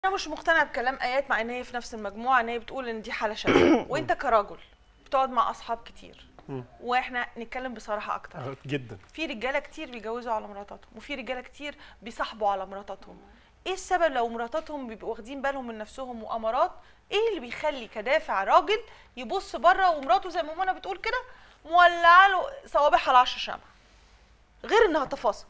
انا مش مقتنعه بكلام ايات مع ان هي في نفس المجموعه ان هي بتقول ان دي حاله شاذه وانت كراجل بتقعد مع اصحاب كتير مم. واحنا نتكلم بصراحه اكتر آه، جدا في رجاله كتير بيجوزوا على مراتاتهم وفي رجاله كتير بيصاحبوا على مراتاتهم ايه السبب لو مراتاتهم بيبقوا واخدين بالهم من نفسهم وامارات ايه اللي بيخلي كدافع راجل يبص بره ومراته زي ما منى بتقول كده مولعه له صوابعها على عشر شمع غير انها تفاصيل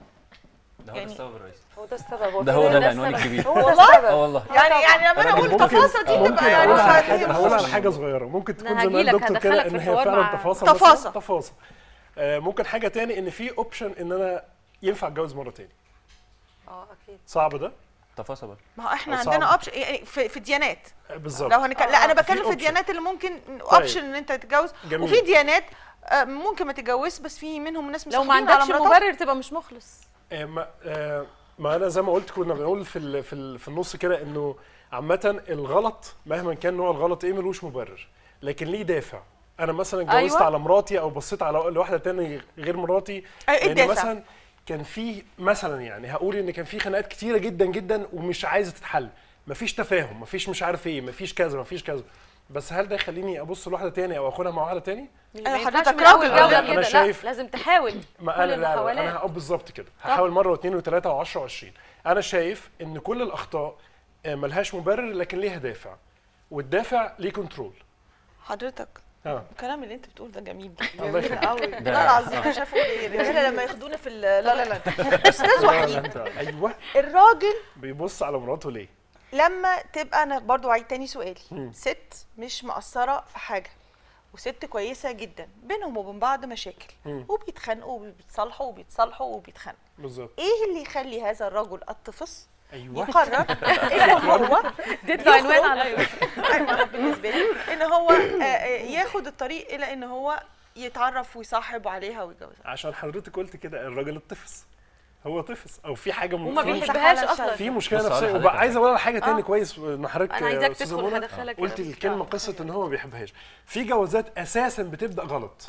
ده هو يعني- ده السبب الرئيسي هو ده السبب ده هو ده فعلاً العنوان السبب. الكبير هو ده والله؟ السبب اه والله يعني يعني لما انا اقول ممكن- تفاصيل دي ممكن تبقى يعني اقول على مش حاجه هقول على عارفين. حاجه صغيره ممكن تكون أنا زي ما هجيلك، الدكتور كده هدخلك ان في هي الحوار فعلا مع- تفاصيل تفاصيل. مثلاً، تفاصيل آه، ممكن حاجه تاني ان في اوبشن ان انا ينفع اتجوز مره تاني اه اكيد صعب ده تفاصيل بقى ما هو احنا صعب. عندنا اوبشن يعني في, في الديانات آه، بالظبط لو هنك... لا انا في بتكلم في option. الديانات اللي ممكن اوبشن ان انت تتجوز جميل. وفي ديانات آه، ممكن ما تتجوزش بس في منهم ناس لو ما مصاحبين على عندكش مراتهم. مبرر تبقى مش مخلص آه، ما آه، ما انا زي ما قلت كنا بنقول في ال- في ال- في النص كده انه عامه الغلط مهما كان نوع الغلط ايه ملوش مبرر لكن ليه دافع انا مثلا اتجوزت أيوة. على مراتي او بصيت على لواحده تاني غير مراتي أيوة، إيه لأن الدافع؟ مثلا كان في مثلا يعني هقول ان كان في خناقات كتيره جدا جدا ومش عايزه تتحل مفيش تفاهم مفيش مش عارف ايه مفيش كذا مفيش كذا بس هل ده يخليني ابص لواحده تاني او اخدها مع واحده تاني ما أيوة، ينفعش حضرتك من أول راجل. جولة أنا كده شايف- لا لازم تحاول ما كل انا لا, لا المحاولات. انا هقول بالظبط كده هحاول مره واثنين وثلاثه وعشرة وعشرين انا شايف ان كل الاخطاء آه، ملهاش مبرر لكن ليها دافع والدافع ليه كنترول حضرتك اه الكلام اللي انت بتقول ده جميل الله جميل يخليك. قوي لا العظيم مش عارفه اقول ايه الرجاله لما ياخدونا في ال- لا لا لا استاذ لا، لا، وحيد أنت- ايوه الراجل بيبص على مراته ليه لما تبقى انا برضو عيد تاني سؤالي مم. ست مش مقصره في حاجه وست كويسه جدا بينهم وبين بعض مشاكل مم. وبيتخانقوا وبيتصالحوا وبيتصالحوا وبيتخانقوا بالظبط ايه اللي يخلي هذا الرجل الطفص ايوه يقرر ان هو اديت له عنوان يخرج. عليا أيوة، بالنسبه لي ان هو آه، آه، ياخد الطريق الى ان هو يتعرف ويصاحب عليها ويتجوزها عشان حضرتك قلت كده الراجل الطفس هو طفس او في حاجه وما في- بيحبهاش على اصلا في مشكله بص، أقول نفسيه لحضرتك وبقى عايز على اقول على حاجه تاني آه. كويس ان حضرتك انا يا عايزاك أستاذة تدخل منى هدخلك قلت يا الكلمه أستاذ. قصه ان هو ما بيحبهاش في جوازات اساسا بتبدا غلط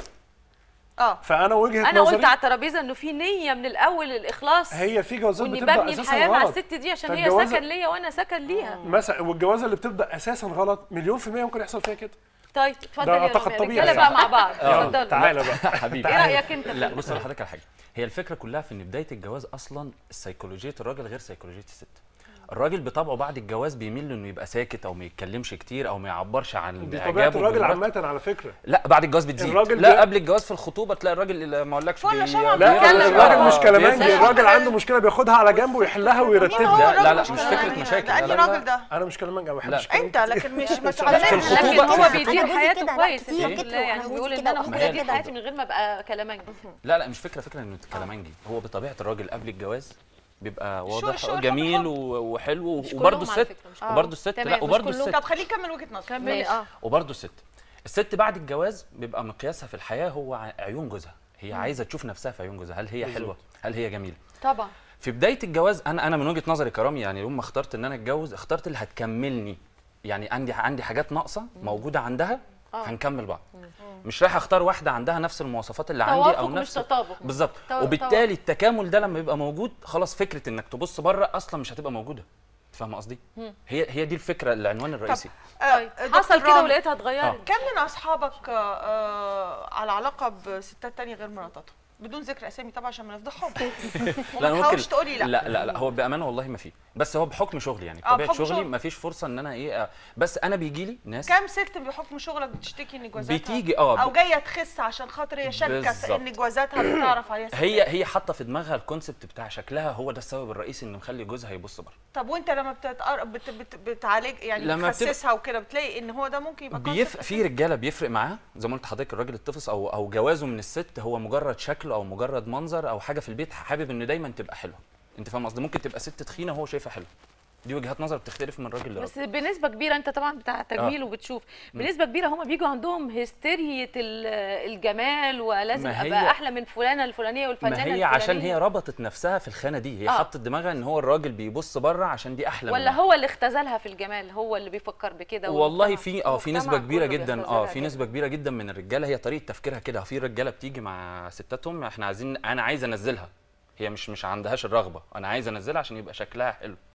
اه فانا وجهه انا نظري قلت على الترابيزه انه في نيه من الاول الاخلاص هي في جوازات واني بتبدا ببني اساسا الحياه مع غلط الست دي عشان هي فالجوازة- سكن ليا وانا سكن ليها مثلا والجوازه اللي بتبدا اساسا غلط مليون في الميه ممكن يحصل فيها كده طيب اتفضل ده يا أعتقد رامي طبيعي رجاله يعني. بقى مع بعض يلا اتفضل تعالى بقى حبيبي ايه رايك انت في لا ال- بص أقول لحضرتك على حاجه هي الفكره كلها في ان بدايه الجواز اصلا سيكولوجيه الراجل غير سيكولوجيه الست الراجل بطبعه بعد الجواز بيميل انه يبقى ساكت او ما يتكلمش كتير او ما يعبرش عن دي طبيعه اعجابه الراجل بمراته. عامه على فكره لا بعد الجواز بتزيد الراجل لا بي- قبل الجواز في الخطوبه تلاقي الراجل اللي ما اقولكش ولا بي- شمع لا بيتكلم. الراجل مش آه، كلامانجي بيتكلم. الراجل عنده مشكله بياخدها على جنب ويحلها مين هو ويرتبها لا، الراجل لا، لا، مش مش كلامانجي فكرة ده؟ مشاكل. ده لا، انهي لا، لا. راجل ده انا مش كلامانجي ما بحبش لا. انت لكن مش ما في تعلمش الخطوبة لكن هو كده. بيدير أنا جوزي حياته كده، لا، كويس كتير الحمد كتير، لله يعني أنا بيقول جوزي ان كده انا وأختي ممكن ادير كده. حياتي من غير ما ابقى كلامنجي لا لا مش فكره فكره انه كلامنجي هو بطبيعه الراجل قبل الجواز بيبقى واضح الشغل جميل حب. و- وحلو مش وبرده كلهم على الست فكرة، مش وبرده الست تمام، لا مش وبرده كلهم. الست طب خليه يكمل وجهه نظر كملي اه وبرده الست الست بعد الجواز بيبقى مقياسها في الحياه هو ع- عيون جوزها هي عايزه تشوف نفسها في عيون جوزها هل هي حلوه هل هي جميله طبعا في بدايه الجواز انا انا من وجهه نظري كرامي يعني يوم ما اخترت ان انا اتجوز اخترت اللي هتكملني يعني عندي عندي حاجات ناقصه موجوده عندها هنكمل بعض مش رايح اختار واحده عندها نفس المواصفات اللي عندي توافق او مش نفس تطابق بالظبط تو- وبالتالي التكامل ده لما يبقى موجود خلاص فكره انك تبص بره اصلا مش هتبقى موجوده فاهمه قصدي هي هي دي الفكره العنوان الرئيسي طيب آه، حصل دكتور كده رامي، ولقيتها اتغيرت كم من اصحابك آه، آه، على علاقه بستات تانية غير مراتاتهم بدون ذكر اسامي طبعا عشان ما نفضحهم لا وما تحاولش تقولي لا لا لا لا هو بامانه والله ما في بس هو بحكم شغلي يعني آه، طبيعه بحكم شغلي شغل. ما فيش فرصه ان انا ايه آه، بس انا بيجي لي ناس كم ست بحكم شغلك بتشتكي ان جوازاتها بتيجي اه او جايه تخس عشان خاطر هي شاكه في بالظبط. ان جوازاتها بتعرف عليها ستات. هي هي حاطه في دماغها الكونسبت بتاع شكلها هو ده السبب الرئيسي انه مخلي جوزها يبص بره طب وانت لما بتتقر... بت... بت... بتعالج يعني لما بتبقى- بتخسسها وكده بتلاقي ان هو ده ممكن يبقى بيف concept في رجاله بيفرق معاه زي ما قلت لحضرتك الراجل الطفس او او جوازه من الست هو مجرد شكل او مجرد منظر او حاجه في البيت حابب ان دايما تبقى حلوه انت فاهم قصدي ممكن تبقى ست تخينه وهو شايفها حلوه دي وجهات نظر بتختلف من راجل لراجل بس بنسبه كبيره انت طبعا بتاع تجميل وبتشوف بنسبه كبيره هم بيجوا عندهم هستيرية ال- الجمال ولازم ما هي- ابقى احلى من فلانه الفلانيه والفنانه ما هي عشان الفلانية. هي ربطت نفسها في الخانه دي هي آه. حطت دماغها ان هو الراجل بيبص بره عشان دي احلى ولا منها. هو اللي اختزلها في الجمال هو اللي بيفكر بكده والله والمجتمع- في اه في المجتمع نسبه كبيره كله جدا اه بيختزلها في كده. نسبه كبيره جدا من الرجاله هي طريقه تفكيرها كده في رجاله بتيجي مع ستاتهم احنا عايزين انا عايز انزلها هي مش مش عندهاش الرغبه انا عايز انزلها عشان يبقى شكلها حلو